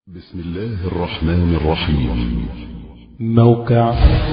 بسم الله الرحمن الرحيم موقع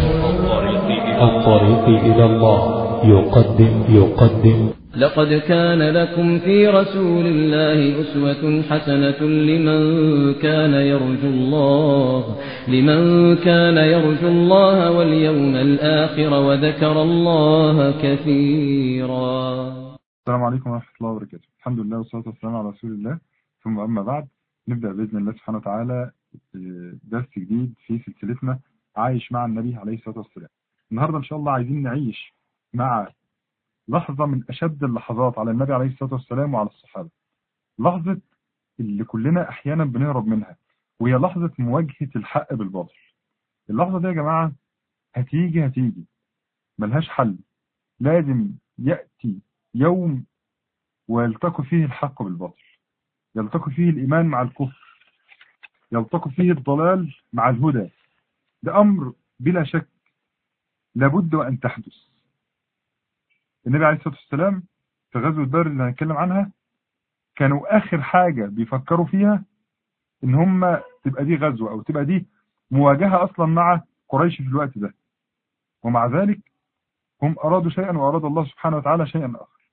الطريق إلى الله يقدم يقدم لقد كان لكم في رسول الله أسوة حسنة لمن كان يرجو الله لمن كان يرجو الله واليوم الآخر وذكر الله كثيرا السلام عليكم ورحمة الله وبركاته الحمد لله والصلاة والسلام على رسول الله ثم أما بعد نبدأ بإذن الله سبحانه وتعالى درس جديد في سلسلتنا عايش مع النبي عليه الصلاة والسلام النهاردة إن شاء الله عايزين نعيش مع لحظة من أشد اللحظات على النبي عليه الصلاة والسلام وعلى الصحابة لحظة اللي كلنا أحيانا بنهرب منها وهي لحظة مواجهة الحق بالباطل اللحظة دي يا جماعة هتيجي هتيجي ملهاش حل لازم يأتي يوم ويلتقي فيه الحق بالباطل يلتقي فيه الإيمان مع الكفر يلتقي فيه الضلال مع الهدى ده أمر بلا شك لابد وأن تحدث النبي عليه الصلاة والسلام في غزوة بدر اللي هنتكلم عنها كانوا آخر حاجة بيفكروا فيها إن هم تبقى دي غزوة أو تبقى دي مواجهة أصلا مع قريش في الوقت ده ومع ذلك هم أرادوا شيئا وأراد الله سبحانه وتعالى شيئا آخر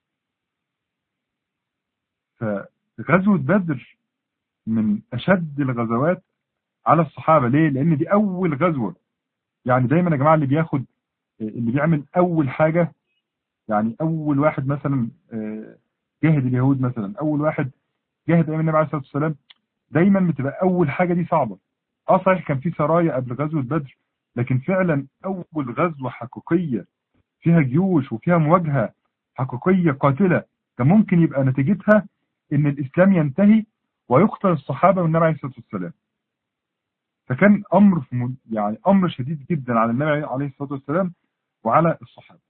فغزوة بدر من أشد الغزوات على الصحابة ليه؟ لأن دي أول غزوة يعني دايما يا جماعة اللي بياخد اللي بيعمل أول حاجة يعني أول واحد مثلا جاهد اليهود مثلا أول واحد جاهد أيام النبي عليه الصلاة والسلام دايما بتبقى أول حاجة دي صعبة اه صحيح كان في سرايا قبل غزوة بدر لكن فعلا أول غزوة حقيقية فيها جيوش وفيها مواجهة حقيقية قاتلة كان ممكن يبقى نتيجتها ان الاسلام ينتهي ويقتل الصحابة والنبي عليه الصلاة والسلام فكان امر يعني امر شديد جدا على النبي عليه الصلاة والسلام وعلى الصحابة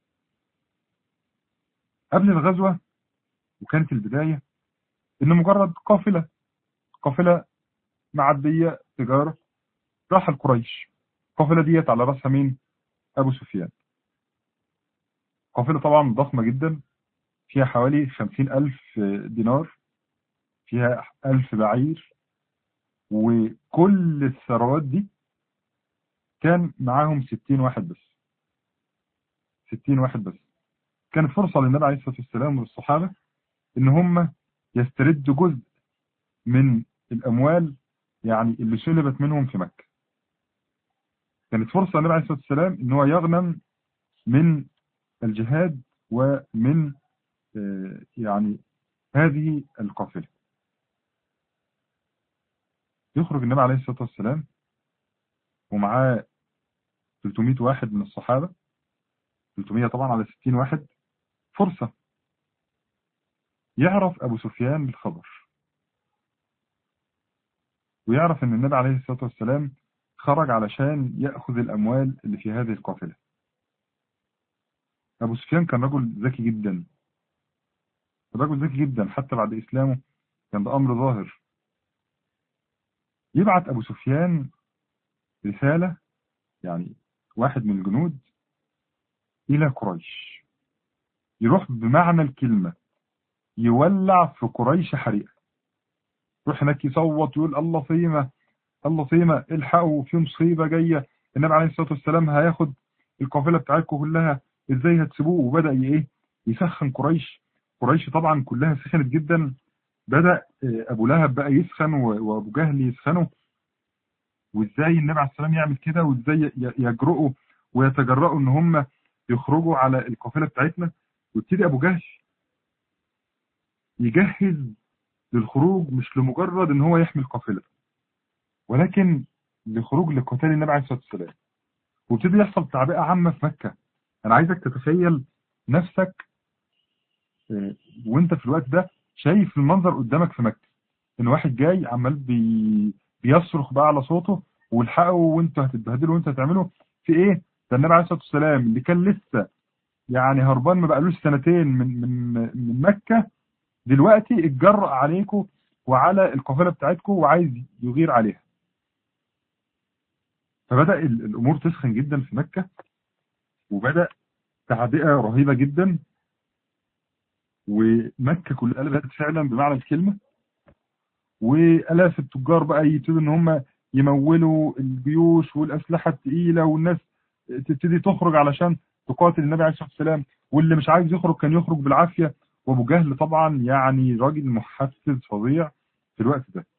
قبل الغزوة وكانت البداية ان مجرد قافلة قافلة معدية تجارة راح القريش القافلة ديت على رأسها مين ابو سفيان قافلة طبعا ضخمة جدا فيها حوالي خمسين ألف دينار فيها ألف بعير وكل الثروات دي كان معاهم ستين واحد بس ستين واحد بس كانت فرصة للنبي عليه الصلاة والسلام والصحابة إن هم يستردوا جزء من الأموال يعني اللي سلبت منهم في مكة كانت فرصة للنبي عليه الصلاة والسلام إن هو يغنم من الجهاد ومن يعني هذه القافلة يخرج النبي عليه الصلاة والسلام ومعاه 300 واحد من الصحابة 300 طبعا على 60 واحد فرصة يعرف أبو سفيان بالخبر ويعرف أن النبي عليه الصلاة والسلام خرج علشان يأخذ الأموال اللي في هذه القافلة أبو سفيان كان رجل ذكي جدا رجل ذكي جدا حتى بعد إسلامه كان ده أمر ظاهر يبعت أبو سفيان رسالة يعني واحد من الجنود إلى قريش يروح بمعنى الكلمة يولع في قريش حريقة يروح هناك يصوت يقول الله صيمة الله صيمة الحقوا في مصيبة جاية النبي عليه الصلاة والسلام هياخد القافلة بتاعتكم كلها ازاي هتسيبوه وبدأ ايه يسخن قريش قريش طبعا كلها سخنت جدا بدأ ابو لهب بقى يسخن وابو جهل يسخنوا وازاي النبي عليه السلام يعمل كده وازاي يجرؤوا ويتجرؤوا ان هم يخرجوا على القافله بتاعتنا ويبتدي ابو جهل يجهز للخروج مش لمجرد ان هو يحمي القافله ولكن لخروج لقتال النبي عليه الصلاه والسلام وابتدي يحصل تعبئه عامه في مكه انا عايزك تتخيل نفسك وانت في الوقت ده شايف المنظر قدامك في مكة ان واحد جاي عمال بي... بيصرخ بقى على صوته والحقوا وانتوا هتتبهدلوا وانتوا هتعملوا في ايه ده النبي عليه الصلاه والسلام اللي كان لسه يعني هربان ما بقالوش سنتين من من من مكة دلوقتي اتجرأ عليكم وعلى القافله بتاعتكم وعايز يغير عليها فبدأ الامور تسخن جدا في مكة وبدأ تعبئة رهيبة جدا ومكة كلها قلبت فعلا بمعنى الكلمة والاف التجار بقى يبتدوا ان هم يمولوا الجيوش والاسلحه الثقيله والناس تبتدي تخرج علشان تقاتل النبي عليه الصلاه والسلام واللي مش عايز يخرج كان يخرج بالعافيه وابو جهل طبعا يعني راجل محفز فظيع في الوقت ده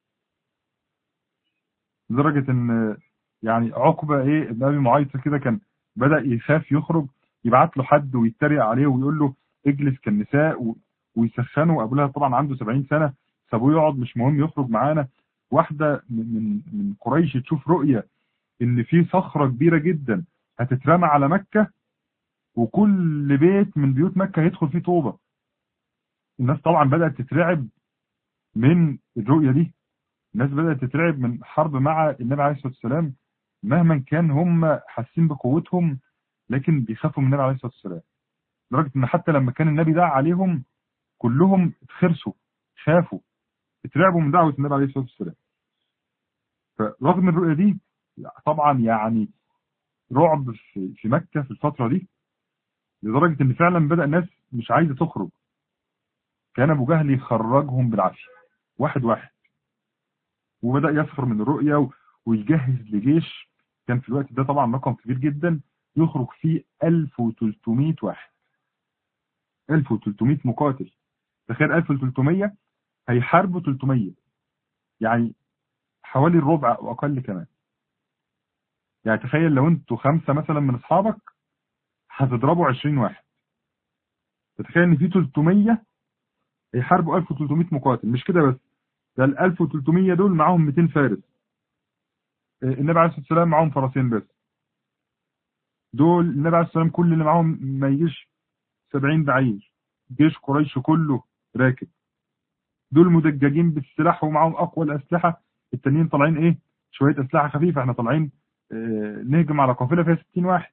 لدرجه ان يعني عقبه ايه ابن ابي معيط كده كان بدا يخاف يخرج يبعت له حد ويتريق عليه ويقول له اجلس كالنساء و... ويسخنه وابو لهب طبعا عنده 70 سنه سابوه يقعد مش مهم يخرج معانا واحده من من قريش تشوف رؤيه ان في صخره كبيره جدا هتترمى على مكه وكل بيت من بيوت مكه هيدخل فيه طوبه الناس طبعا بدات تترعب من الرؤيه دي الناس بدات تترعب من حرب مع النبي عليه الصلاه والسلام مهما كان هم حاسين بقوتهم لكن بيخافوا من النبي عليه الصلاه والسلام لدرجه ان حتى لما كان النبي دعا عليهم كلهم اتخرسوا خافوا اترعبوا من دعوه النبي عليه الصلاه والسلام فرغم الرؤيه دي طبعا يعني رعب في في مكه في الفتره دي لدرجه ان فعلا بدا الناس مش عايزه تخرج كان ابو جهل يخرجهم بالعافيه واحد واحد وبدا يسخر من الرؤيه ويجهز لجيش كان في الوقت ده طبعا رقم كبير جدا يخرج فيه 1300 واحد 1300 مقاتل تخيل 1300 هيحاربوا 300 يعني حوالي الربع او اقل كمان يعني تخيل لو انتوا خمسة مثلا من اصحابك هتضربوا 20 واحد تتخيل ان في 300 هيحاربوا 1300 مقاتل مش كده بس ده ال 1300 دول معاهم 200 فارس النبي عليه الصلاه والسلام معاهم فرسين بس دول النبي عليه الصلاه والسلام كل اللي معاهم ما يجيش 70 بعير جيش قريش كله راكب دول مدججين بالسلاح ومعاهم اقوى الاسلحه التانيين طالعين ايه شويه اسلحه خفيفه احنا طالعين اه نهجم على قافله فيها 60 واحد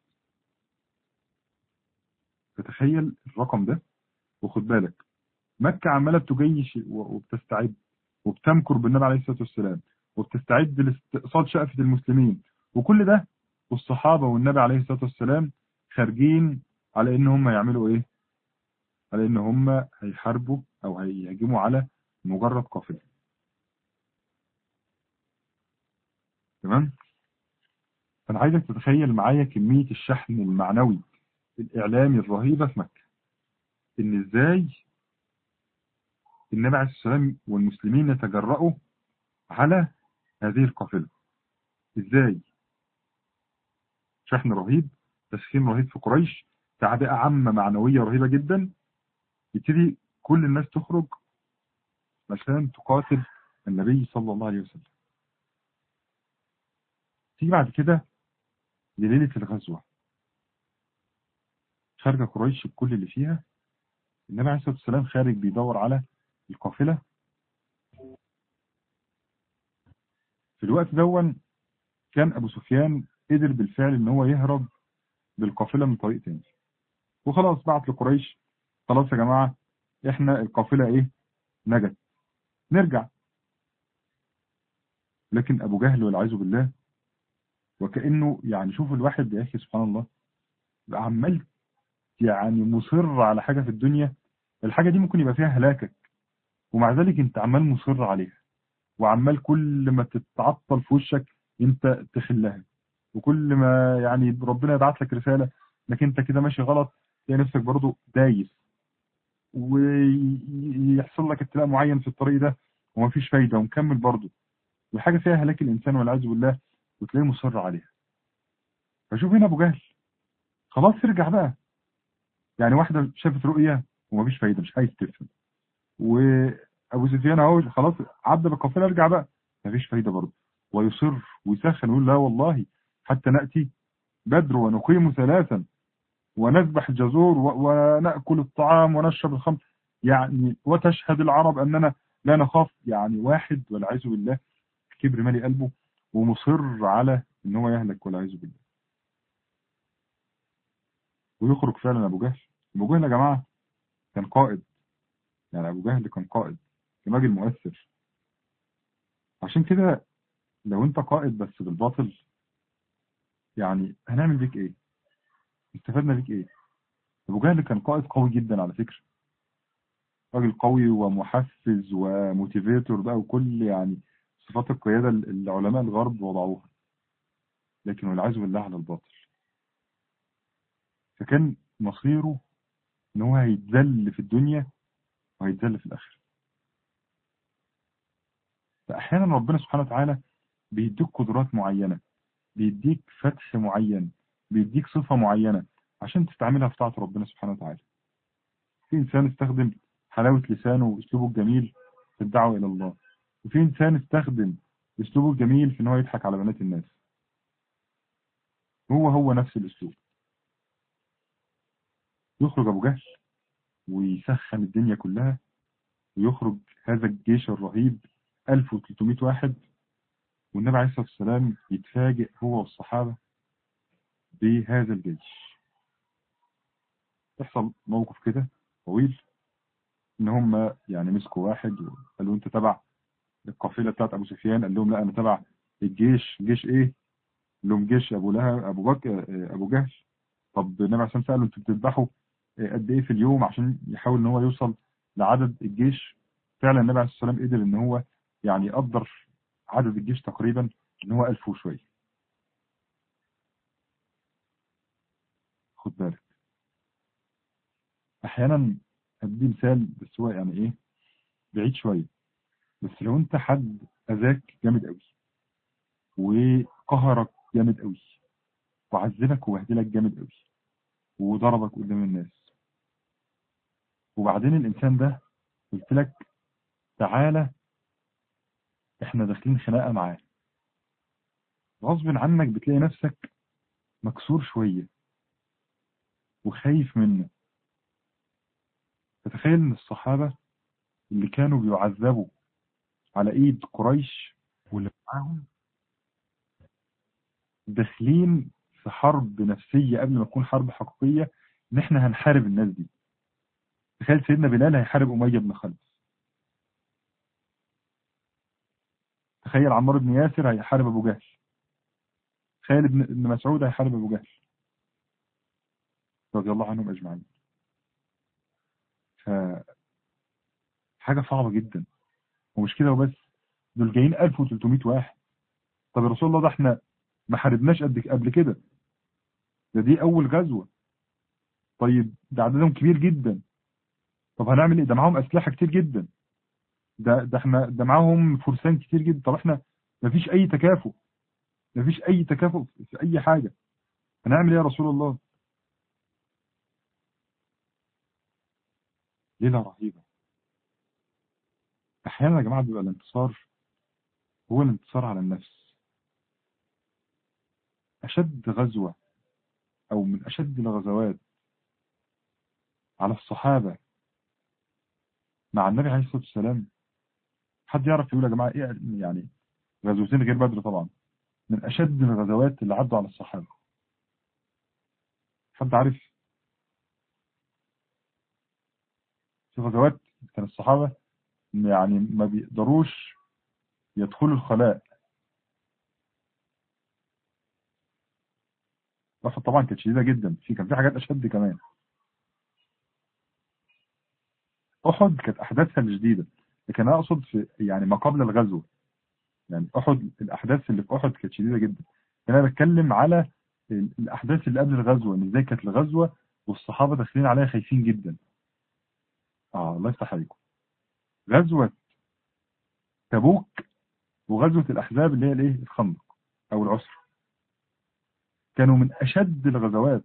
فتخيل الرقم ده وخد بالك مكه عماله بتجيش وبتستعد وبتمكر بالنبي عليه الصلاه والسلام وبتستعد لاستئصال شأفة المسلمين وكل ده والصحابة والنبي عليه الصلاة والسلام خارجين على ان هم يعملوا ايه على ان هم هيحاربوا او هيهاجموا على مجرد قافلة تمام فانا عايزك تتخيل معايا كمية الشحن المعنوي الاعلامي الرهيبة في مكة ان ازاي النبي عليه الصلاة والسلام والمسلمين يتجرؤوا على هذه القافلة ازاي شحن رهيب تسخين رهيب في قريش تعبئة عامة معنوية رهيبة جدا يبتدي كل الناس تخرج عشان تقاتل النبي صلى الله عليه وسلم تيجي بعد كده لليلة الغزوة خارجة قريش بكل اللي فيها النبي عليه الصلاة والسلام خارج بيدور على القافلة في الوقت دون كان ابو سفيان قدر بالفعل ان هو يهرب بالقافله من طريق تاني وخلاص بعت لقريش خلاص يا جماعه احنا القافله ايه نجت نرجع لكن ابو جهل والعياذ بالله وكانه يعني شوف الواحد يا اخي سبحان الله عمال يعني مصر على حاجه في الدنيا الحاجه دي ممكن يبقى فيها هلاكك ومع ذلك انت عمال مصر عليها وعمال كل ما تتعطل في وشك انت تخلها وكل ما يعني ربنا يبعت لك رسالة انك انت كده ماشي غلط تلاقي نفسك برضو دايس ويحصل لك ابتلاء معين في الطريق ده ومفيش فايدة ومكمل برضو وحاجة فيها هلاك الإنسان والعياذ بالله وتلاقيه مصر عليها فشوف هنا أبو جهل خلاص ارجع بقى يعني واحدة شافت رؤية ومفيش فايدة مش عايز تفهم وأبو سفيان اهو خلاص عدى بالقافلة ارجع بقى مفيش فايدة برضه ويصر ويسخن ويقول لا والله حتى نأتي بدر ونقيم ثلاثا ونذبح الجزور ونأكل الطعام ونشرب الخمر يعني وتشهد العرب أننا لا نخاف يعني واحد والعياذ بالله كبر مالي قلبه ومصر على ان هو يهلك والعياذ بالله ويخرج فعلا ابو جهل ابو جهل يا جماعه كان قائد يعني ابو جهل كان قائد كان راجل مؤثر عشان كده لو انت قائد بس بالباطل يعني هنعمل بيك ايه استفدنا بيك ايه ابو جهل كان قائد قوي جدا على فكره راجل قوي ومحفز وموتيفيتور بقى وكل يعني صفات القيادة اللي علماء الغرب وضعوها لكن والعياذ بالله على الباطل فكان مصيره ان هو هيتذل في الدنيا وهيتذل في الاخره فاحيانا ربنا سبحانه وتعالى بيديك قدرات معينه بيديك فتح معين بيديك صفه معينه عشان تستعملها في طاعه ربنا سبحانه وتعالى في انسان استخدم حلاوه لسانه واسلوبه الجميل في الدعوه الى الله وفي انسان استخدم اسلوبه الجميل في ان هو يضحك على بنات الناس هو هو نفس الاسلوب يخرج ابو جهل ويسخن الدنيا كلها ويخرج هذا الجيش الرهيب 1300 واحد والنبي عليه الصلاه والسلام يتفاجئ هو والصحابه بهذا الجيش يحصل موقف كده طويل ان هم يعني مسكوا واحد وقالوا انت تبع القافله بتاعت ابو سفيان قال لهم لا انا تبع الجيش جيش ايه؟ قال لهم جيش ابو لهب ابو بكر ابو جهل طب النبي عليه الصلاه والسلام سالوا انتوا بتذبحوا قد ايه في اليوم عشان يحاول ان هو يوصل لعدد الجيش فعلا النبي عليه الصلاه والسلام قدر ان هو يعني يقدر عدد الجيش تقريبا ان هو 1000 وشويه خد بالك احيانا ادي مثال بس هو يعني ايه بعيد شويه بس لو انت حد اذاك جامد قوي وقهرك جامد قوي وعذبك وبهدلك جامد قوي وضربك قدام الناس وبعدين الانسان ده قلت لك تعالى احنا داخلين خناقه معاه غصب عنك بتلاقي نفسك مكسور شويه وخايف منه فتخيل ان الصحابه اللي كانوا بيعذبوا على ايد قريش واللي معاهم داخلين في حرب نفسية قبل ما تكون حرب حقيقية ان احنا هنحارب الناس دي تخيل سيدنا بلال هيحارب أمية بن خلف تخيل عمار بن ياسر هيحارب أبو جهل تخيل ابن, ابن مسعود هيحارب أبو جهل رضي الله عنهم أجمعين ف حاجة صعبة جدا ومش كده وبس دول جايين 1300 واحد طب يا رسول الله ده احنا ما حاربناش قد قبل كده ده دي اول غزوه طيب ده عددهم كبير جدا طب هنعمل ايه ده معاهم اسلحه كتير جدا ده ده احنا ده معاهم فرسان كتير جدا طب احنا ما فيش اي تكافؤ ما فيش اي تكافؤ في اي حاجه هنعمل ايه يا رسول الله ليله رهيبه احيانا يا جماعه بيبقى الانتصار هو الانتصار على النفس أشد غزوة أو من أشد الغزوات على الصحابة مع النبي عليه الصلاة والسلام حد يعرف يقول يا جماعة إيه يعني غزوتين غير بدر طبعا من أشد الغزوات اللي عدوا على الصحابة حد عارف في غزوات كان الصحابة يعني ما بيقدروش يدخلوا الخلاء احد طبعا كانت شديده جدا في كان في حاجات اشد كمان احد كانت احداثها شديده لكن انا اقصد في يعني ما قبل الغزو يعني احد الاحداث اللي في احد كانت شديده جدا انا بتكلم على الاحداث اللي قبل الغزوه ان ازاي كانت الغزوه والصحابه داخلين عليها خايفين جدا اه الله يفتح عليكم غزوه تبوك وغزوه الاحزاب اللي هي الايه الخندق او العسر كانوا من أشد الغزوات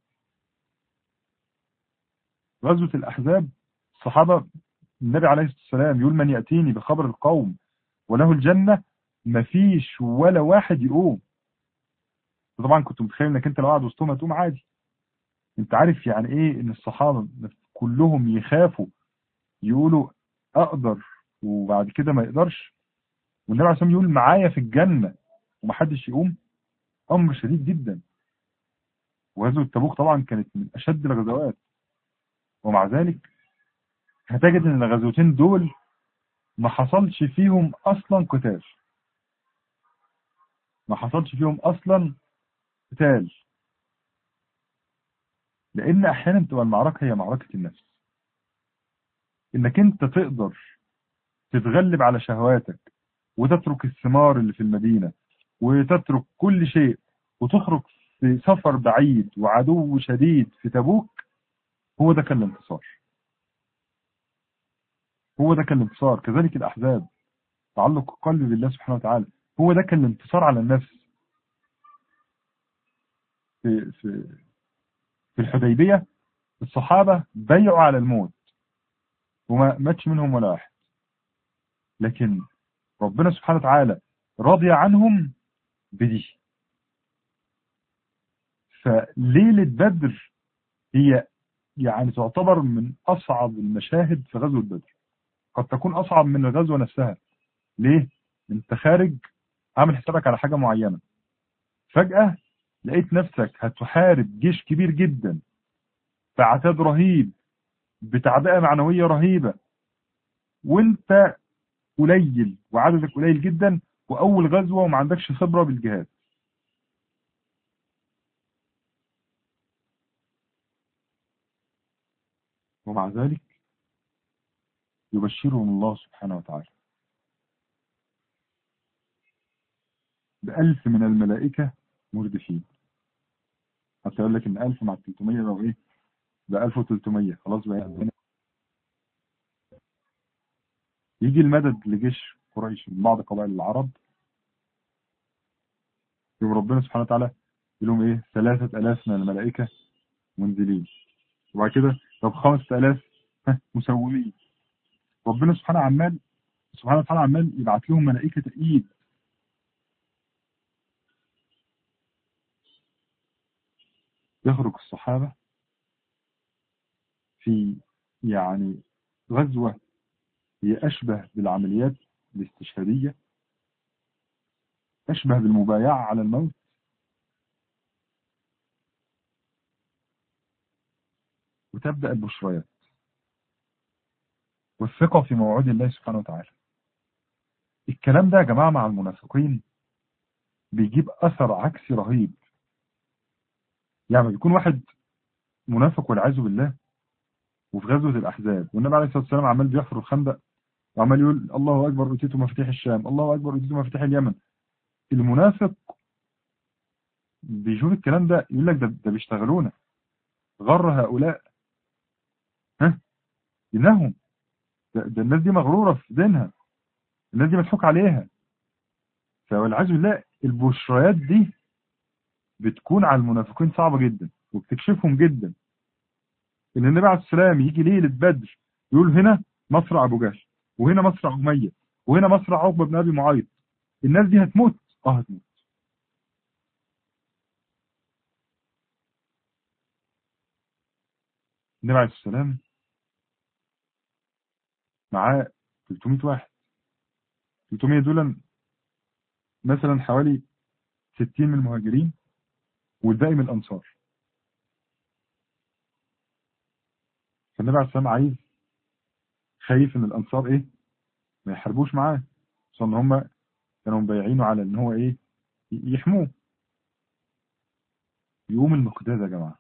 غزوة الأحزاب الصحابة النبي عليه الصلاة والسلام يقول من يأتيني بخبر القوم وله الجنة مفيش ولا واحد يقوم طبعا كنت متخيل انك انت لو قاعد وسطهم هتقوم عادي انت عارف يعني ايه ان الصحابة كلهم يخافوا يقولوا اقدر وبعد كده ما يقدرش والنبي عليه الصلاة والسلام يقول معايا في الجنة ومحدش يقوم امر شديد جدا وغزوة تبوك طبعا كانت من اشد الغزوات ومع ذلك هتجد ان الغزوتين دول ما حصلش فيهم اصلا قتال ما حصلش فيهم اصلا قتال لان احيانا تبقى المعركة هي معركة النفس انك انت تقدر تتغلب على شهواتك وتترك الثمار اللي في المدينة وتترك كل شيء وتخرج في سفر بعيد وعدو شديد في تبوك هو ده كان الانتصار هو ده كان الانتصار كذلك الأحزاب تعلق القلب بالله سبحانه وتعالى هو ده كان الانتصار على النفس في في في الحديبية الصحابة بيعوا على الموت وما ماتش منهم ولا واحد لكن ربنا سبحانه وتعالى رضي عنهم بدي فليلة بدر هي يعني تعتبر من أصعب المشاهد في غزوة بدر قد تكون أصعب من الغزوة نفسها ليه؟ انت خارج عامل حسابك على حاجة معينة فجأة لقيت نفسك هتحارب جيش كبير جدا بعتاد رهيب بتعبئة معنوية رهيبة وانت قليل وعددك قليل جدا وأول غزوة وما عندكش خبرة بالجهاد ومع ذلك يبشرهم الله سبحانه وتعالى بألف من الملائكة مردفين حتى يقول لك إن ألف مع 300 لو إيه ده 1300 خلاص بقى يعني يجي المدد لجيش قريش من بعض قبائل العرب يوم ربنا سبحانه وتعالى يقول لهم ايه ثلاثة ألاف من الملائكة منزلين وبعد كده طب خمسة ألاف مسومين ربنا سبحانه عمال سبحانه وتعالى عمال يبعت لهم ملائكة تأييد يخرج الصحابة في يعني غزوة هي أشبه بالعمليات الاستشهادية أشبه بالمبايعة على الموت وتبدأ البشريات والثقة في موعود الله سبحانه وتعالى الكلام ده يا جماعة مع المنافقين بيجيب أثر عكسي رهيب يعني بيكون واحد منافق والعياذ بالله وفي غزوة الأحزاب والنبي عليه الصلاة والسلام عمال بيحفر الخندق وعمال يقول الله أكبر أوتيت مفاتيح الشام الله أكبر أوتيت مفاتيح اليمن المنافق بيشوف الكلام ده يقول لك ده, ده بيشتغلونا غر هؤلاء ها إنهم ده, ده الناس دي مغرورة في دينها الناس دي مضحوك عليها فوالعياذ بالله البشريات دي بتكون على المنافقين صعبة جدا وبتكشفهم جدا ان النبي عليه السلام يجي ليلة بدر يقول هنا مصرع ابو جهل وهنا مصرع امية وهنا مصرع عقبة بن ابي معيط الناس دي هتموت اه هتموت النبي عليه السلام معاه 300 واحد 300 دول مثلا حوالي 60 من المهاجرين والباقي من الأنصار فالنبي عليه السلام عايز خايف ان الأنصار ايه ما يحاربوش معاه عشان ان هم كانوا مبايعينه على ان هو ايه يحموه يقوم المقداد يا جماعة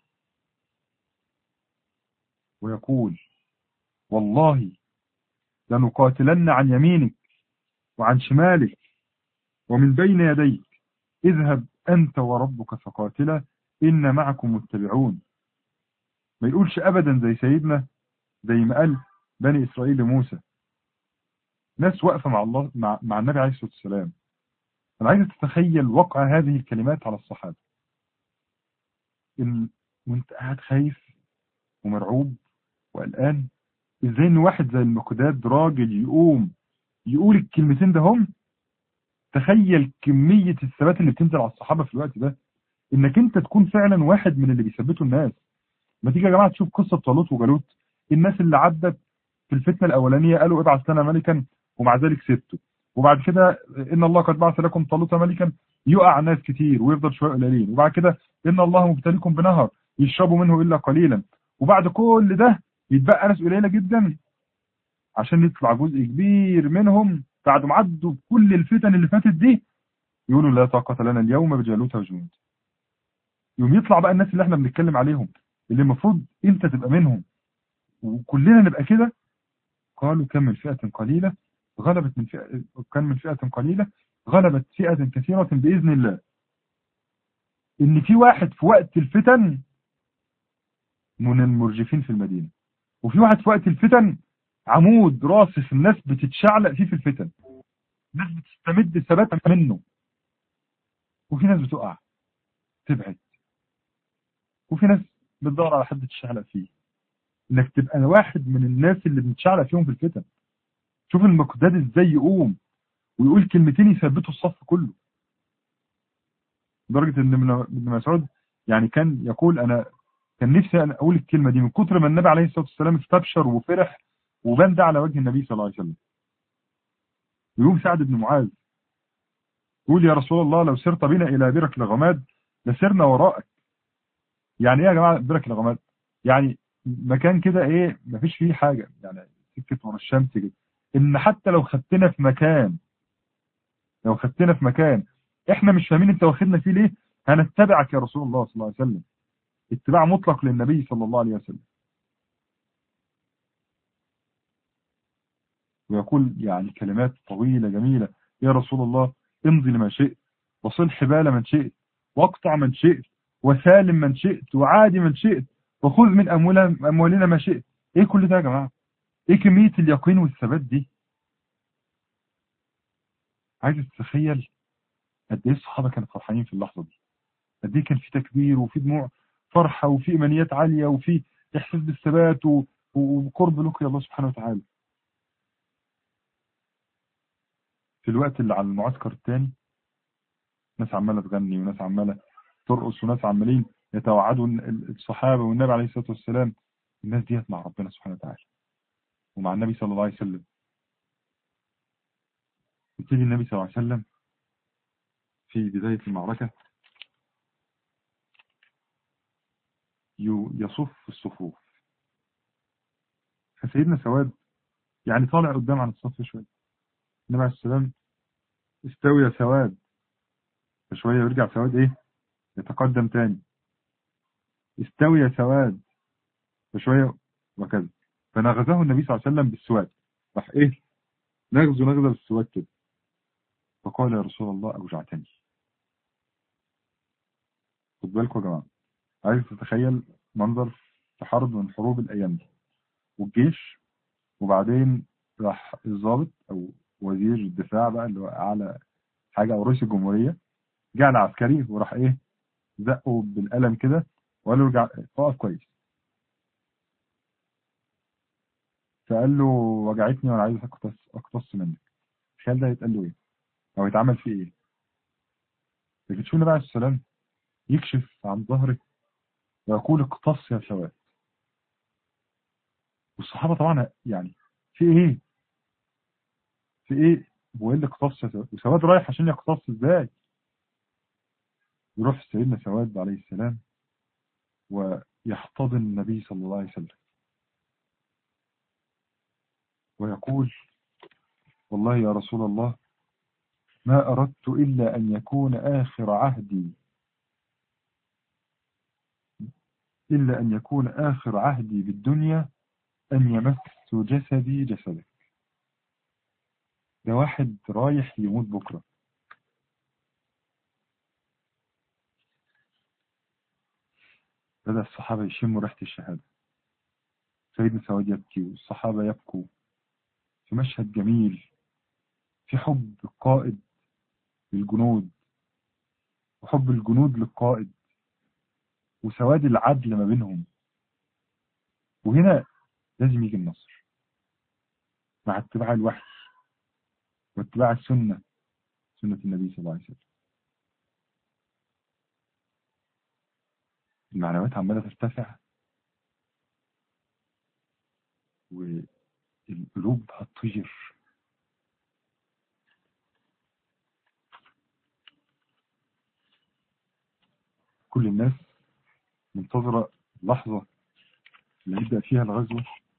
ويقول والله لنقاتلن عن يمينك وعن شمالك ومن بين يديك اذهب أنت وربك فقاتلا إن معكم متبعون ما يقولش أبدا زي سيدنا زي ما قال بني إسرائيل لموسى ناس واقفة مع الله مع, مع النبي عليه الصلاة والسلام أنا عايز تتخيل وقع هذه الكلمات على الصحابة إن وانت قاعد خايف ومرعوب وقلقان ازاي ان واحد زي المقداد راجل يقوم يقول الكلمتين ده هم تخيل كمية الثبات اللي بتنزل على الصحابة في الوقت ده انك انت تكون فعلا واحد من اللي بيثبتوا الناس ما تيجي يا جماعة تشوف قصة طالوت وجالوت الناس اللي عدت في الفتنة الاولانية قالوا ابعث لنا ملكا ومع ذلك سبته وبعد كده ان الله قد بعث لكم طالوت ملكا يقع ناس كتير ويفضل شوية قليلين وبعد كده ان الله مبتليكم بنهر يشربوا منه الا قليلا وبعد كل ده يتبقى ناس قليلة جدا عشان يطلع جزء كبير منهم بعد ما عدوا كل الفتن اللي فاتت دي يقولوا لا طاقة لنا اليوم بجالوت وجنود يوم يطلع بقى الناس اللي احنا بنتكلم عليهم اللي المفروض انت تبقى منهم وكلنا نبقى كده قالوا كم من فئة قليلة غلبت من فئة كم من فئة قليلة غلبت فئة كثيرة بإذن الله إن في واحد في وقت الفتن من المرجفين في المدينة وفي واحد في وقت الفتن عمود راسخ الناس بتتشعلق فيه في الفتن الناس بتستمد ثبات منه وفي ناس بتقع تبعد وفي ناس بتدور على حد تشعلق فيه انك تبقى واحد من الناس اللي بنتشعلق فيهم في الفتن شوف المقداد ازاي يقوم ويقول كلمتين يثبتوا الصف كله لدرجة ان ابن مسعود يعني كان يقول انا كان نفسي أن اقول الكلمة دي من كتر ما النبي عليه الصلاة والسلام استبشر وفرح وبان ده على وجه النبي صلى الله عليه وسلم يقوم سعد بن معاذ يقول يا رسول الله لو سرت بنا الى برك لغماد لسرنا وراءك يعني ايه يا جماعة برك لغماد يعني مكان كده ايه مفيش فيه حاجة يعني سكة ورا الشمس كده ان حتى لو خدتنا في مكان لو خدتنا في مكان احنا مش فاهمين انت واخدنا فيه ليه هنتبعك يا رسول الله صلى الله عليه وسلم اتباع مطلق للنبي صلى الله عليه وسلم ويقول يعني كلمات طويلة جميلة يا رسول الله امضي لما شئت وصل حبال من شئت واقطع من شئت وسالم من شئت وعادي من شئت وخذ من أموالنا ما شئت ايه كل ده يا جماعة ايه كمية اليقين والثبات دي عايز تتخيل قد ايه الصحابة كانوا فرحانين في اللحظة دي قد ايه كان في تكبير وفي دموع فرحة وفي إيمانيات عالية وفي إحساس بالثبات وقرب لقي الله سبحانه وتعالى في الوقت اللي على المعسكر الثاني ناس عمالة تغني وناس عمالة ترقص وناس عمالين يتوعدوا الصحابة والنبي عليه الصلاة والسلام الناس ديت مع ربنا سبحانه وتعالى ومع النبي صلى الله عليه وسلم يبتدي النبي صلى الله عليه وسلم في بداية المعركة يصف الصفوف فسيدنا سواد يعني طالع قدام عن الصف شوية النبي عليه السلام استوي يا سواد فشوية يرجع سواد ايه يتقدم تاني استوي يا سواد فشوية وكذا فنغزه النبي صلى الله عليه وسلم بالسواد راح ايه نغزه نغزه بالسواد كده فقال يا رسول الله اوجعتني خد بالكم يا جماعه عايز تتخيل منظر في حرب من حروب الايام دي والجيش وبعدين راح الضابط او وزير الدفاع بقى اللي هو اعلى حاجه او رئيس الجمهوريه جه على عسكري وراح ايه زقه بالقلم كده وقال له ارجع اقف كويس فقال له وجعتني وانا عايز اقتص اقتص منك تخيل ده يتقال له ايه او يتعمل فيه ايه لكن شوف النبي عليه السلام يكشف عن ظهره ويقول اقتص يا سواد والصحابة طبعا يعني في ايه في ايه هو ايه اللي اقتص يا سواد وسواد رايح عشان يقتص ازاي يروح سيدنا سواد عليه السلام ويحتضن النبي صلى الله عليه وسلم ويقول والله يا رسول الله ما أردت إلا أن يكون آخر عهدي إلا أن يكون آخر عهدي بالدنيا أن يمس جسدي جسدك ده واحد رايح يموت بكرة بدأ الصحابة يشموا ريحة الشهادة سيدنا سواد يبكي والصحابة يبكوا في مشهد جميل في حب القائد للجنود وحب الجنود للقائد وسواد العدل ما بينهم وهنا لازم يجي النصر مع اتباع الوحي واتباع السنة سنة النبي صلى الله عليه وسلم المعنويات عمالة ترتفع والقلوب هتطير كل الناس منتظرة اللحظة اللي يبدأ فيها الغزو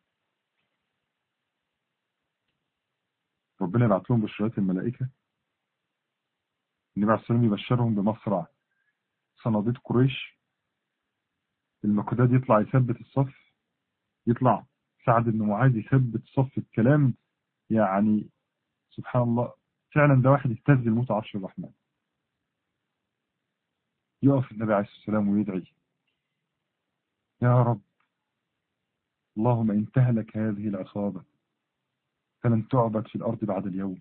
ربنا يبعت لهم بشرات الملائكة النبي عليه السلام يبشرهم بمصرع صناديد قريش المقداد يطلع يثبت الصف يطلع سعد بن معاذ يثبت صف الكلام يعني سبحان الله فعلا ده واحد يستهزئ الموت عرش الرحمن يقف النبي عليه الصلاة والسلام ويدعي يا رب اللهم إن تهلك هذه العصابة فلن تعبد في الأرض بعد اليوم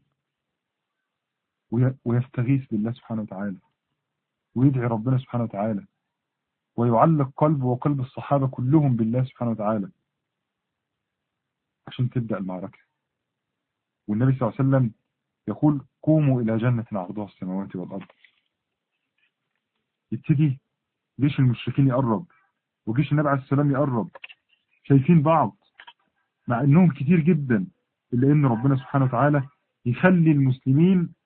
ويستغيث بالله سبحانه وتعالى ويدعي ربنا سبحانه وتعالى ويعلق قلبه وقلب الصحابة كلهم بالله سبحانه وتعالى عشان تبدأ المعركة والنبي صلى الله عليه وسلم يقول قوموا إلى جنة عرضها السماوات والأرض يبتدي جيش المشركين يقرب وجيش النبي عليه السلام يقرب شايفين بعض مع انهم كتير جدا الا ان ربنا سبحانه وتعالى يخلي المسلمين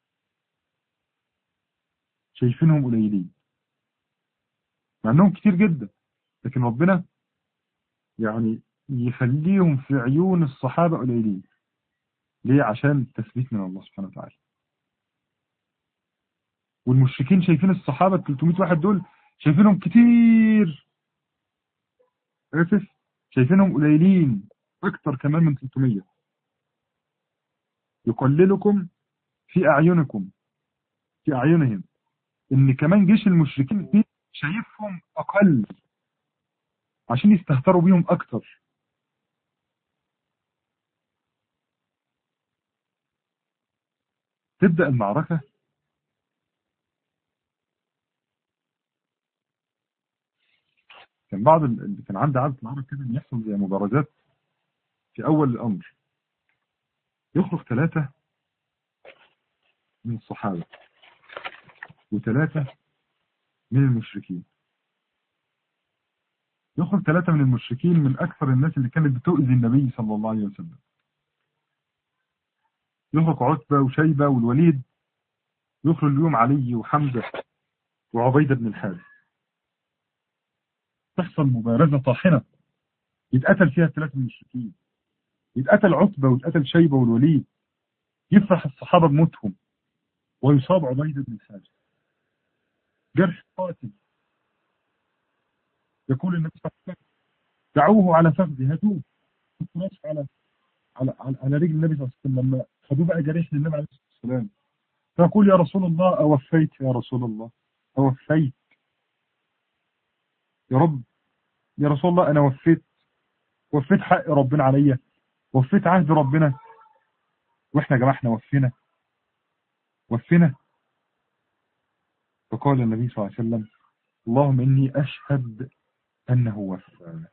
شايفينهم قليلين مع انهم كتير جدا لكن ربنا يعني يخليهم في عيون الصحابة قليلين ليه عشان تثبيت من الله سبحانه وتعالى والمشركين شايفين الصحابة 300 واحد دول شايفينهم كتير عرفت شايفينهم قليلين اكتر كمان من 300 يقللكم في اعينكم في اعينهم ان كمان جيش المشركين فيه شايفهم اقل عشان يستهتروا بيهم اكتر تبدأ المعركة كان بعض اللي كان عنده عادة العرب كده ان يحصل زي مبارزات في اول الامر يخرج ثلاثة من الصحابة وثلاثة من المشركين يخرج ثلاثة من المشركين من أكثر الناس اللي كانت بتؤذي النبي صلى الله عليه وسلم يخرج عتبة وشيبة والوليد يخرج اليوم علي وحمزة وعبيدة بن الحارث تحصل مبارزة طاحنة يتقتل فيها الثلاثة من المشركين يتقتل عتبة ويتقتل شيبة والوليد يفرح الصحابة بموتهم ويصاب عبيدة بن الحارث جرح قاتل يقول النبي صلى الله عليه وسلم دعوه على فخذه هاتوه على على على رجل النبي صلى الله عليه وسلم لما خدوه بقى جريح للنبي عليه الصلاه والسلام فيقول يا رسول الله اوفيت يا رسول الله اوفيت يا رب يا رسول الله انا وفيت وفيت حق ربنا عليا وفيت عهد ربنا واحنا يا جماعه احنا وفينا وفينا فقال النبي صلى الله عليه وسلم اللهم اني اشهد انه وفى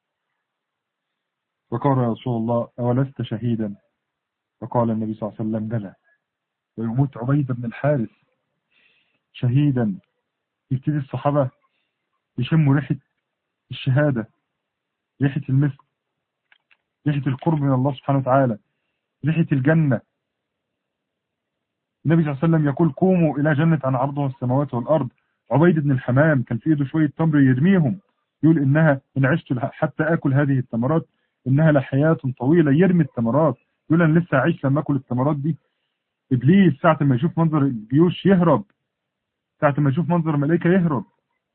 فقال يا رسول الله أولست شهيدا فقال النبي صلى الله عليه وسلم بلى ويموت عبيدة بن الحارث شهيدا يبتدي الصحابة يشموا ريحة الشهادة ريحة المسك ريحة القرب من الله سبحانه وتعالى ريحة الجنة النبي صلى الله عليه وسلم يقول قوموا إلى جنة عن عرضها السماوات والأرض عبيد بن الحمام كان في ايده شوية تمر يرميهم يقول إنها إن عشت حتى آكل هذه التمرات إنها لحياة طويلة يرمي التمرات يقول أنا لسه أعيش لما أكل التمرات دي إبليس ساعة ما يشوف منظر الجيوش يهرب ساعة ما يشوف منظر الملائكة يهرب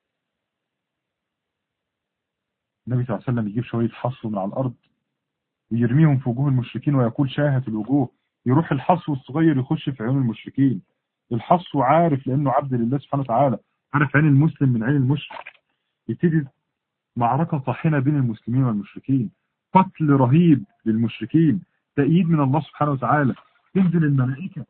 النبي صلى الله عليه وسلم يجيب شوية حصو من على الأرض ويرميهم في وجوه المشركين ويقول شاهت الوجوه يروح الحصو الصغير يخش في عيون المشركين الحصو عارف لأنه عبد لله سبحانه وتعالى عارف عين المسلم من عين المشرك يبتدي معركة طاحنة بين المسلمين والمشركين قتل رهيب للمشركين تأييد من الله سبحانه وتعالى تنزل الملائكة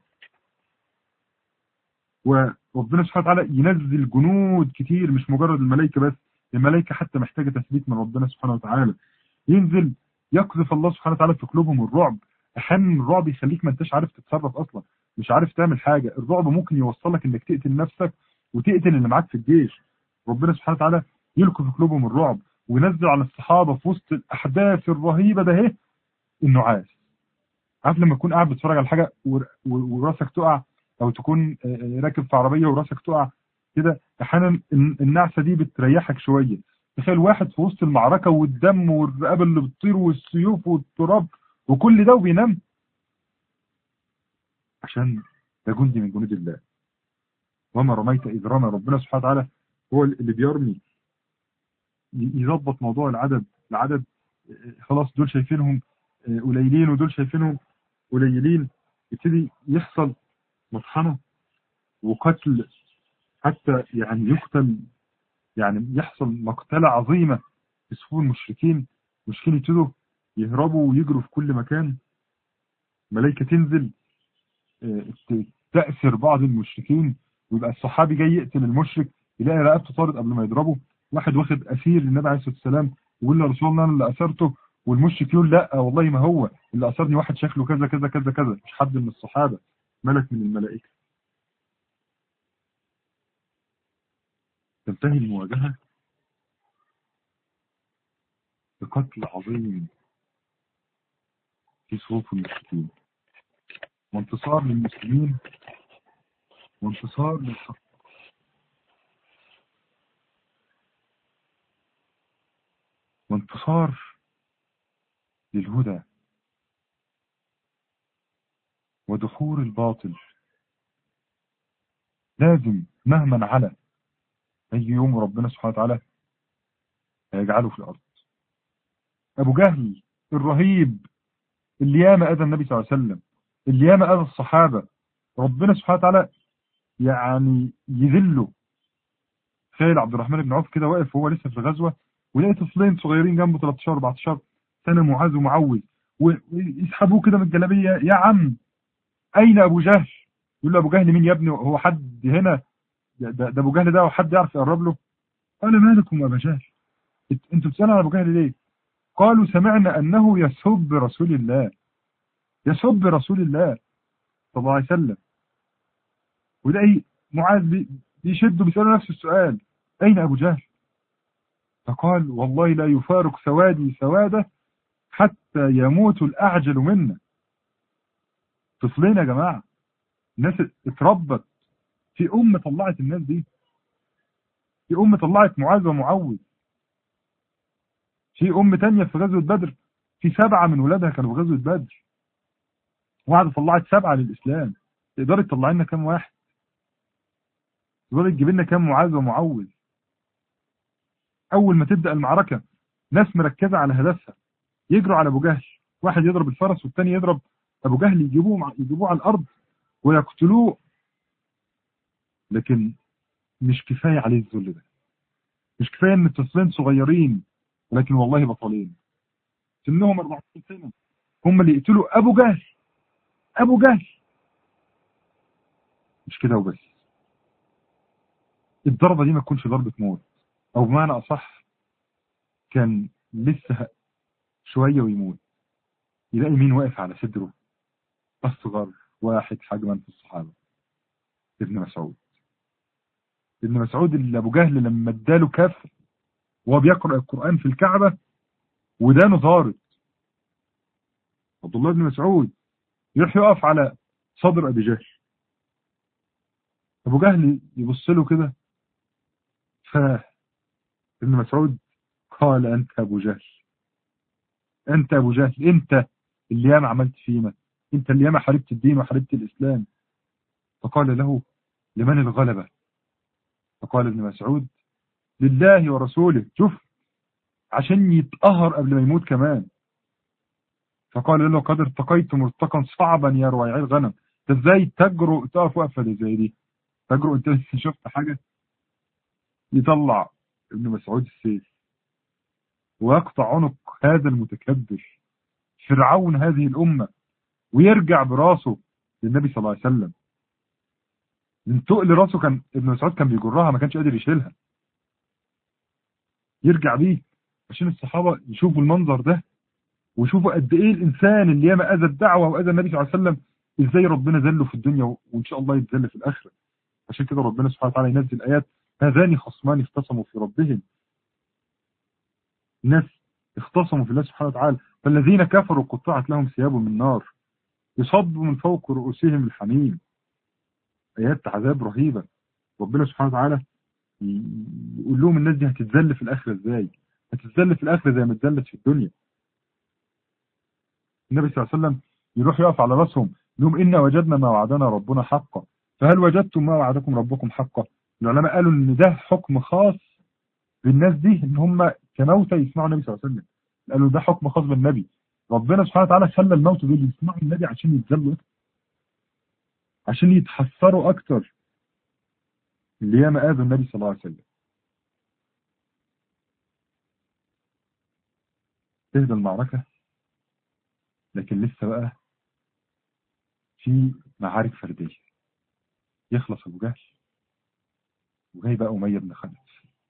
وربنا سبحانه وتعالى ينزل جنود كتير مش مجرد الملائكة بس الملائكة حتى محتاجة تثبيت من ربنا سبحانه وتعالى ينزل يقذف الله سبحانه وتعالى في قلوبهم الرعب احيانا الرعب يخليك ما انتش عارف تتصرف اصلا مش عارف تعمل حاجة الرعب ممكن يوصلك انك تقتل نفسك وتقتل اللي معاك في الجيش ربنا سبحانه وتعالى يلقي في قلوبهم الرعب وينزل على الصحابة في وسط الأحداث الرهيبة ده اهي النعاس عارف لما تكون قاعد بتتفرج على حاجة وراسك تقع أو تكون راكب في عربية وراسك تقع كده أحيانا النعسة دي بتريحك شوية تخيل واحد في وسط المعركة والدم والرقابة اللي بتطير والسيوف والتراب وكل ده وبينام عشان ده جندي من جنود الله وما رميت إذ رمى ربنا سبحانه وتعالى هو اللي بيرمي يظبط موضوع العدد العدد خلاص دول شايفينهم قليلين ودول شايفينهم قليلين يبتدي يحصل مطحنة وقتل حتى يعني يقتل يعني يحصل مقتلة عظيمة في صفوف المشركين المشركين يبتدوا يهربوا ويجروا في كل مكان ملائكة تنزل تأسر بعض المشركين ويبقى الصحابي جاي يقتل المشرك يلاقي رقبته طارت قبل ما يضربه واحد واخد أسير للنبي عليه الصلاة والسلام ويقول له يا رسول الله أنا اللي أسرته والمشرك يقول لا والله ما هو اللي أسرني واحد شكله كذا كذا كذا كذا مش حد من الصحابة ملك من الملائكة تنتهي المواجهة بقتل عظيم في صفوف المشركين وانتصار للمسلمين وانتصار للحق وانتصار للهدى ودحور الباطل لازم مهما على أي يوم ربنا سبحانه وتعالى هيجعله في الأرض أبو جهل الرهيب اللي ياما أذى النبي صلى الله عليه وسلم اللي ياما أذى الصحابة ربنا سبحانه وتعالى يعني يذله تخيل عبد الرحمن بن عوف كده واقف وهو لسه في الغزوة ولقى طفلين صغيرين جنبه 13 14 سنة معاذ ومعوذ ويسحبوه كده من الجلابية يا عم أين أبو جهل يقول له أبو جهل مين يا ابني هو حد هنا ده, ده أبو جهل ده وحد يعرف يقرب له قال مالكم أبا جهل انتوا بتسألوا عن أبو جهل ليه قالوا سمعنا أنه يسب رسول الله يسب رسول الله صلى الله عليه وسلم ولاقي معاذ بيشد بيسأله نفس السؤال أين أبو جهل فقال والله لا يفارق سوادي سواده حتى يموت الأعجل منا طفلين يا جماعة الناس اتربت في أم طلعت الناس دي في أم طلعت معاذ ومعوذ في أم تانية في غزوة بدر في سبعة من ولادها كانوا في غزوة بدر واحدة طلعت سبعة للإسلام تقدري تطلع لنا كام واحد تقدري تجيب لنا كام معاذ ومعوذ أول ما تبدأ المعركة ناس مركزة على هدفها يجروا على أبو جهل واحد يضرب الفرس والتاني يضرب أبو جهل يجيبوه يجيبوه على الأرض ويقتلوه لكن مش كفاية عليه الذل ده مش كفاية ان الطفلين صغيرين ولكن والله بطلين سنهم 14 سنة هم اللي يقتلوا ابو جهل ابو جهل مش كده وبس الضربة دي ما تكونش ضربة موت او بمعنى اصح كان لسه شوية ويموت يلاقي مين واقف على صدره اصغر واحد حجما في الصحابة ابن مسعود ابن مسعود اللي ابو جهل لما اداله كف وهو بيقرأ القرآن في الكعبة ودانه طارت عبد الله بن مسعود يروح يقف على صدر ابي جهل ابو جهل يبص له كده ف ابن مسعود قال انت ابو جهل انت ابو جهل انت اللي ياما عملت فينا انت اللي ياما حاربت الدين وحاربت الاسلام فقال له لمن الغلبة فقال ابن مسعود لله ورسوله شوف عشان يتقهر قبل ما يموت كمان فقال له قد ارتقيت مرتقا صعبا يا رواعي الغنم انت ازاي تجرؤ تقف وقفه زي دي تجرؤ انت لسه شفت حاجه يطلع ابن مسعود السيف ويقطع عنق هذا المتكبر فرعون هذه الامه ويرجع براسه للنبي صلى الله عليه وسلم من تقل راسه كان ابن مسعود كان بيجرها ما كانش قادر يشيلها يرجع بيه عشان الصحابة يشوفوا المنظر ده ويشوفوا قد ايه الانسان اللي ياما اذى الدعوة واذى النبي صلى الله عليه وسلم ازاي ربنا ذله في الدنيا وان شاء الله يتذل في الاخرة عشان كده ربنا سبحانه وتعالى ينزل ايات هذان خصمان اختصموا في ربهم ناس اختصموا في الله سبحانه وتعالى فالذين كفروا قطعت لهم ثياب من نار يصب من فوق رؤوسهم الحميم ايات عذاب رهيبة ربنا سبحانه وتعالى يقول لهم الناس دي هتتذل في الاخره ازاي هتتذل في الاخره زي ما اتذلت في الدنيا النبي صلى الله عليه وسلم يروح يقف على راسهم لهم إنا وجدنا ما وعدنا ربنا حقا فهل وجدتم ما وعدكم ربكم حقا العلماء قالوا ان ده حكم خاص بالناس دي ان هم كموتى يسمعوا النبي صلى الله عليه وسلم قالوا ده حكم خاص بالنبي ربنا سبحانه وتعالى خلى الموت دول يسمعوا النبي عشان يتذلوا أكتر. عشان يتحسروا اكتر اللي ياما اذوا النبي صلى الله عليه وسلم تهدى المعركة لكن لسه بقى في معارك فردية يخلص أبو جهل وجاي بقى أمية بن خلف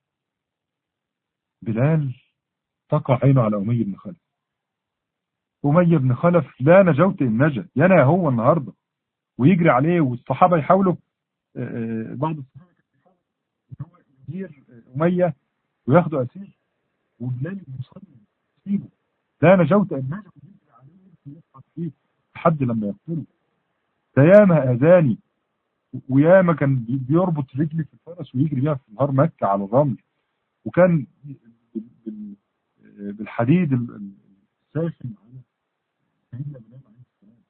بلال تقع عينه على أمية بن خلف أمية بن خلف لا نجوت إن نجا ينا هو النهاردة ويجري عليه والصحابة يحاولوا آه، آه، بعض الصحابة هو يدير أمية وياخدوا أسير وبلال مصمم يسيبه لا نجوت أن نجا ويجري عليه ويضحك فيه لحد لما يقتله ده ياما أذاني وياما كان بي- بيربط رجلي في الفرس ويجري بيها في نهار مكة على الرمل وكان بال- بال- بالحديد ال- ال- الساخن على سيدنا بلال عليه السلام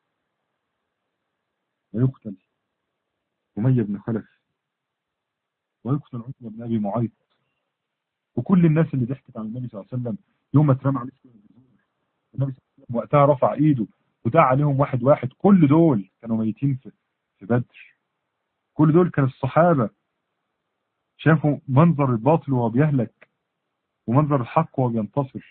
ويقتل أمية بن خلف ويقتل عقبة بن أبي معيط وكل الناس اللي ضحكت على النبي صلى الله عليه وسلم يوم ما اترمى عليه السلام النبي صلى الله عليه وسلم وقتها رفع ايده ودعا عليهم واحد واحد كل دول كانوا ميتين في في بدر كل دول كان الصحابة شافوا منظر الباطل وهو بيهلك ومنظر الحق وهو بينتصر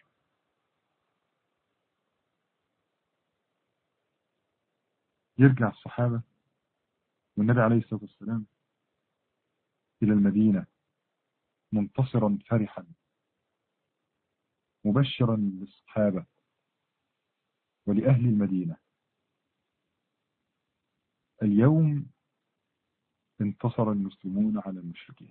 يرجع الصحابة والنبي عليه الصلاة والسلام إلى المدينة منتصرا فرحا مبشرا للصحابة ولأهل المدينة اليوم انتصر المسلمون على المشركين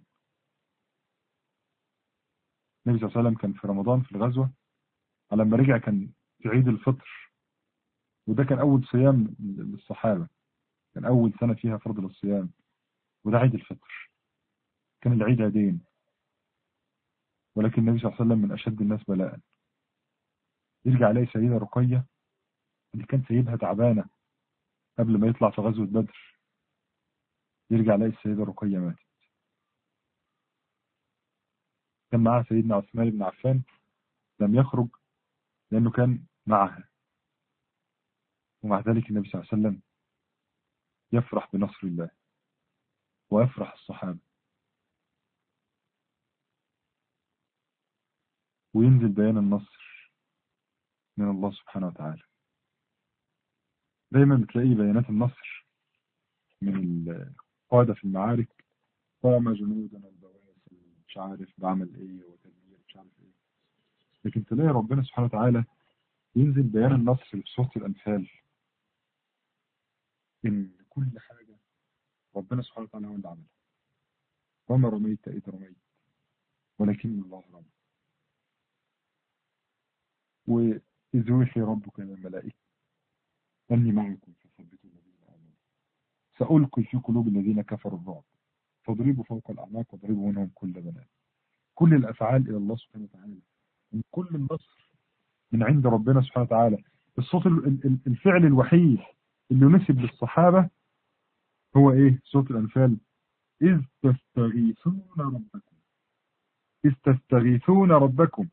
النبي صلى الله عليه وسلم كان في رمضان في الغزوة على ما رجع كان في عيد الفطر وده كان أول صيام للصحابة كان أول سنة فيها فرض للصيام وده عيد الفطر كان العيد عيدين ولكن النبي صلى الله عليه وسلم من أشد الناس بلاء يرجع عليه سيدة رقية اللي كان سيدها تعبانة قبل ما يطلع في غزوة بدر يرجع عليه السيدة رقية ماتت كان معها سيدنا عثمان بن عفان لم يخرج لأنه كان معها ومع ذلك النبي صلى الله عليه وسلم يفرح بنصر الله ويفرح الصحابة وينزل بيان النصر من الله سبحانه وتعالى دايما بتلاقي بيانات النصر من القادة في المعارك قام جنودنا البواسل مش عارف بعمل ايه وتدمير مش عارف ايه لكن تلاقي ربنا سبحانه وتعالى ينزل بيان النصر في سورة الأنفال إن كل حاجة ربنا سبحانه وتعالى هو اللي عملها وما رميت إذ رميت ولكن الله رمى وإذ يوحي ربك إلى الملائكة أني معكم فثبتوا الذين آمنوا سألقي في قلوب الذين كفروا الرعب فاضربوا فوق الأعناق واضربوا منهم كل بنات كل الأفعال إلى الله سبحانه وتعالى من كل النصر من عند ربنا سبحانه وتعالى الصوت ال- ال- الفعل الوحيد اللي نسب للصحابة هو إيه سورة الأنفال إذ تستغيثون ربكم إذ تستغيثون ربكم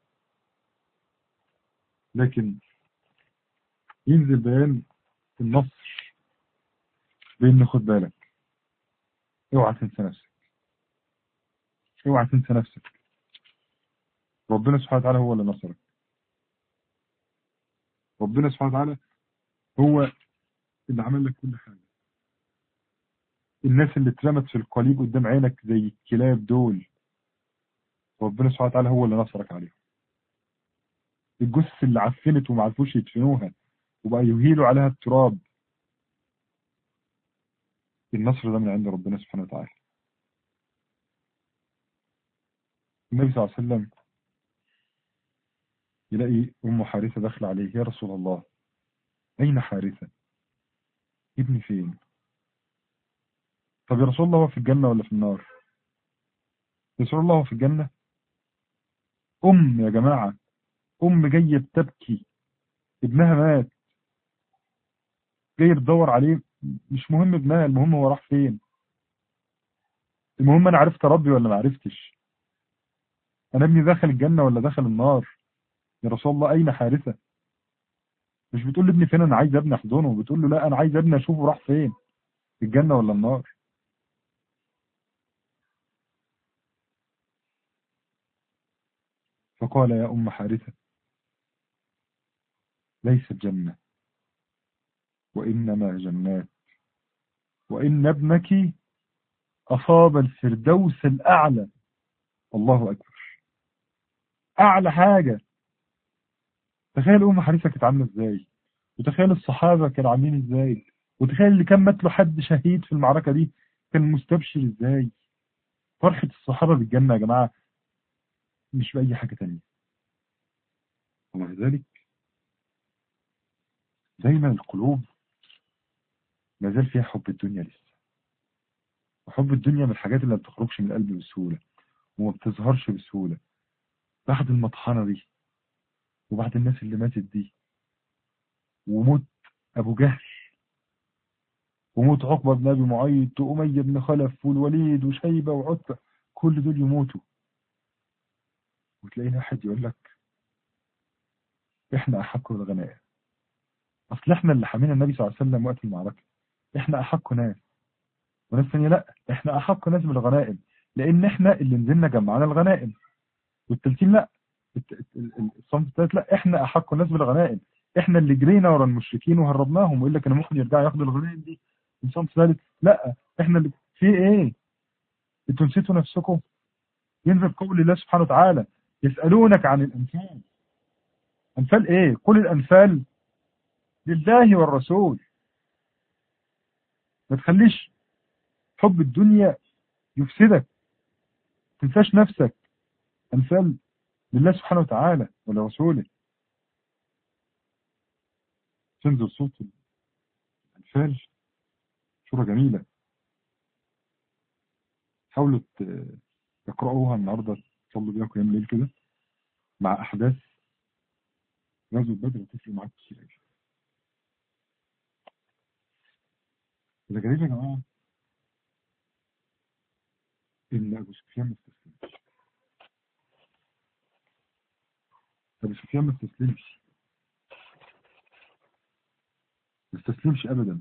لكن ينزل بيان النصر بإن خد بالك اوعى تنسى نفسك اوعى تنسى نفسك ربنا سبحانه وتعالى هو اللي نصرك ربنا سبحانه وتعالى هو اللي عمل لك كل حاجة الناس اللي اترمت في القليب قدام عينك زي الكلاب دول ربنا سبحانه وتعالى هو اللي نصرك عليهم الجثث اللي عفنت وما عرفوش يدفنوها وبقى يهيلوا عليها التراب النصر ده من عند ربنا سبحانه وتعالى النبي صلى الله عليه وسلم يلاقي أم حارثة داخلة عليه يا رسول الله أين حارثة ابني فين طب يا رسول الله هو في الجنة ولا في النار يا رسول الله هو في الجنة أم يا جماعة أم جاية بتبكي ابنها مات جاية بتدور عليه مش مهم ابنها المهم هو راح فين المهم انا عرفت ربي ولا ما عرفتش انا ابني دخل الجنة ولا دخل النار يا رسول الله أين حارثة مش بتقول لابني فين أنا عايز ابني أحضنه بتقول له لا أنا عايز ابني أشوفه راح فين في الجنة ولا النار فقال يا أم حارثة ليست جنة وإنما جنات وإن ابنك أصاب الفردوس الأعلى الله أكبر أعلى حاجة تخيل أم حارثة كانت عاملة إزاي وتخيل الصحابة كانوا عاملين إزاي وتخيل اللي كان مات له حد شهيد في المعركة دي كان مستبشر إزاي فرحة الصحابة بالجنة يا جماعة مش بأي حاجة تانية ومع ذلك دايما القلوب ما زال فيها حب الدنيا لسه وحب الدنيا من الحاجات اللي ما بتخرجش من القلب بسهولة وما بتظهرش بسهولة بعد المطحنة دي وبعد الناس اللي ماتت دي وموت أبو جهل وموت عقبة بن أبي معيط وأمية بن خلف والوليد وشيبة وعتبة كل دول يموتوا وتلاقينا واحد يقول لك احنا أحق بالغنائم أصل احنا اللي حامينا النبي صلى الله عليه وسلم وقت المعركة احنا أحق ناس وناس ثانية لا احنا أحق ناس بالغنائم لأن احنا اللي نزلنا جمعنا الغنائم والتلتين لا الصنف الثالث لا احنا أحق ناس بالغنائم احنا اللي جرينا ورا المشركين وهربناهم ويقول لك انا ممكن يرجعوا ياخدوا الغنائم دي الصنف الثالث لا احنا اللي في ايه انتوا نسيتوا نفسكم ينزل قول الله سبحانه وتعالى يسألونك عن الأنفال أنفال ايه قل الأنفال لله والرسول ما تخليش حب الدنيا يفسدك تنساش نفسك أنفال لله سبحانه وتعالى ولرسوله تنزل صوت الأنفال صورة جميلة حاولوا تقرأوها النهاردة تصلوا بيها قيام الليل كده مع أحداث غزوة بدر وتفرق معاك كتير قوي اللي غريب يا جماعة إن أبو سفيان ما استسلمش أبو سفيان ما استسلمش ما استسلمش أبدا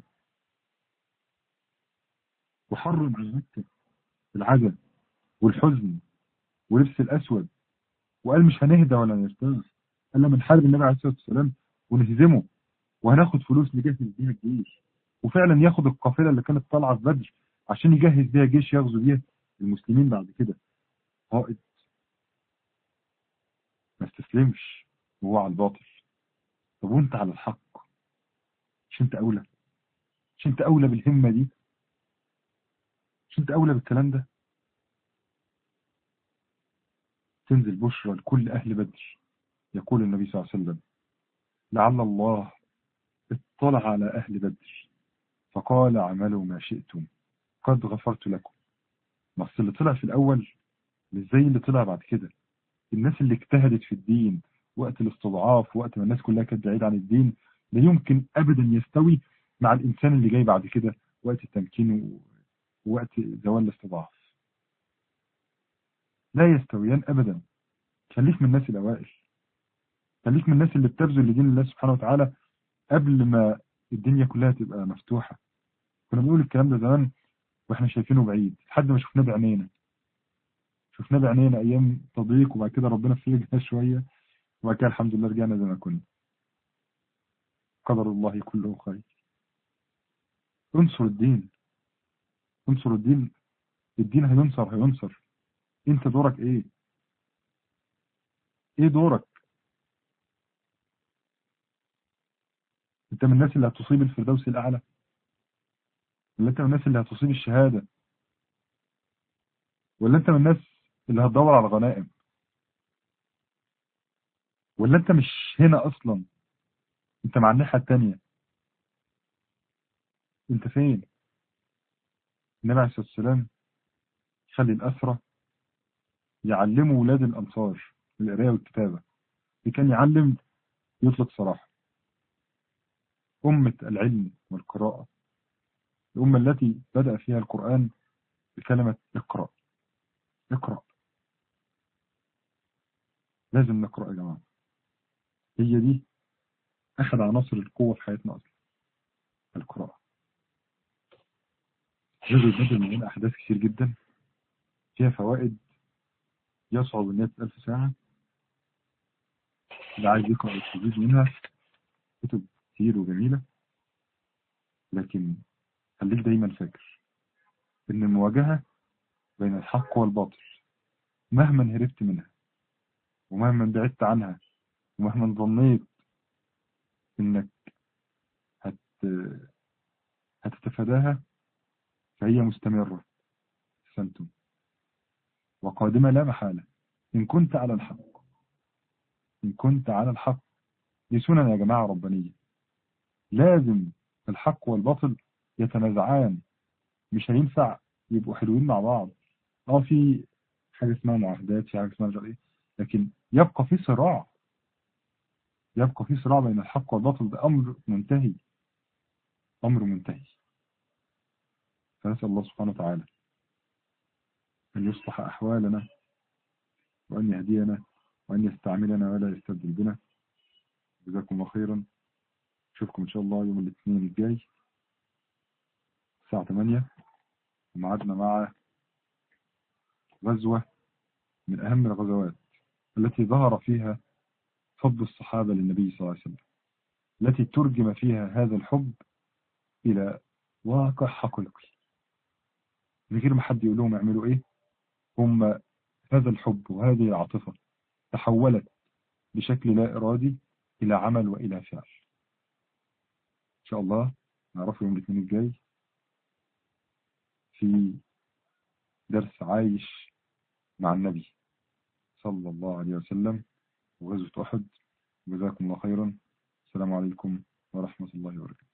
وحرم على مكة العزم والحزن ولبس الأسود وقال مش هنهدى ولا نرتاح قال لما نحارب النبي عليه الصلاة والسلام ونهزمه وهناخد فلوس نجهز بيها الجيش وفعلا ياخد القافلة اللي كانت طالعة في بدر عشان يجهز بيها جيش يغزو بيها المسلمين بعد كده قائد ما استسلمش وهو على الباطل طب وانت على الحق مش انت اولى مش انت اولى بالهمة دي مش انت اولى بالكلام ده تنزل بشرى لكل اهل بدر يقول النبي صلى الله عليه وسلم لعل الله اطلع على اهل بدر فقال اعملوا ما شئتم قد غفرت لكم بس اللي طلع في الاول مش زي اللي طلع بعد كده الناس اللي اجتهدت في الدين وقت الاستضعاف وقت ما الناس كلها كانت بعيدة عن الدين لا يمكن ابدا يستوي مع الانسان اللي جاي بعد كده وقت التمكين ووقت زوال الاستضعاف لا يستويان ابدا خليك من الناس الاوائل خليك من الناس اللي بتبذل لدين الله سبحانه وتعالى قبل ما الدنيا كلها تبقى مفتوحة كنا بنقول الكلام ده زمان واحنا شايفينه بعيد لحد ما شفناه بعينينا شفناه بعينينا ايام تضييق وبعد كده ربنا فرجنا شوية وبعد كده الحمد لله رجعنا زي ما كنا قدر الله كله خير انصر الدين انصر الدين الدين هينصر هينصر انت دورك ايه ايه دورك انت من الناس اللي هتصيب الفردوس الاعلى ولا انت من الناس اللي هتصيب الشهادة ولا انت من الناس اللي هتدور على الغنائم ولا انت مش هنا اصلا انت مع الناحية التانية انت فين النبي عليه الصلاة والسلام يخلي الأسرة يعلموا ولاد الأنصار القراية والكتابة اللي كان يعلم يطلق صراحة أمة العلم والقراءة الأمة التي بدأ فيها القرآن بكلمة اقرأ اقرأ لازم نقرأ يا جماعة هي دي أحد عناصر القوة في حياتنا أصلا القراءة غزوة بدر مليانة أحداث كتير جدا فيها فوائد يصعب إنها تتقال في ساعة اللي عايز يقرأ يستفيد منها كتب كتير وجميلة لكن خليك دايما فاكر إن المواجهة بين الحق والباطل مهما هربت منها ومهما بعدت عنها ومهما ظنيت إنك هت هتتفاداها فهي مستمرة أحسنتم وقادمة لا محالة إن كنت على الحق إن كنت على الحق دي سنن يا جماعة ربانية لازم الحق والباطل يتنازعان مش هينفع يبقوا حلوين مع بعض اه في حاجة اسمها معاهدات في حاجة اسمها مش عارف ايه لكن يبقى في صراع يبقى في صراع بين الحق والباطل ده أمر منتهي أمر منتهي فنسأل الله سبحانه وتعالى أن يصلح أحوالنا وأن يهدينا وأن يستعملنا ولا يستبدل بنا جزاكم الله خيرا أشوفكم إن شاء الله يوم الاثنين الجاي الساعة 8 ومعادنا مع غزوة من أهم الغزوات التي ظهر فيها حب الصحابة للنبي صلى الله عليه وسلم التي ترجم فيها هذا الحب إلى واقع حقيقي من غير ما حد يقول لهم يعملوا إيه هم هذا الحب وهذه العاطفة تحولت بشكل لا إرادي إلى عمل وإلى فعل إن شاء الله نعرفه يوم الاثنين الجاي في درس عايش مع النبي صلى الله عليه وسلم وغزوة أحد جزاكم الله خيرا السلام عليكم ورحمة الله وبركاته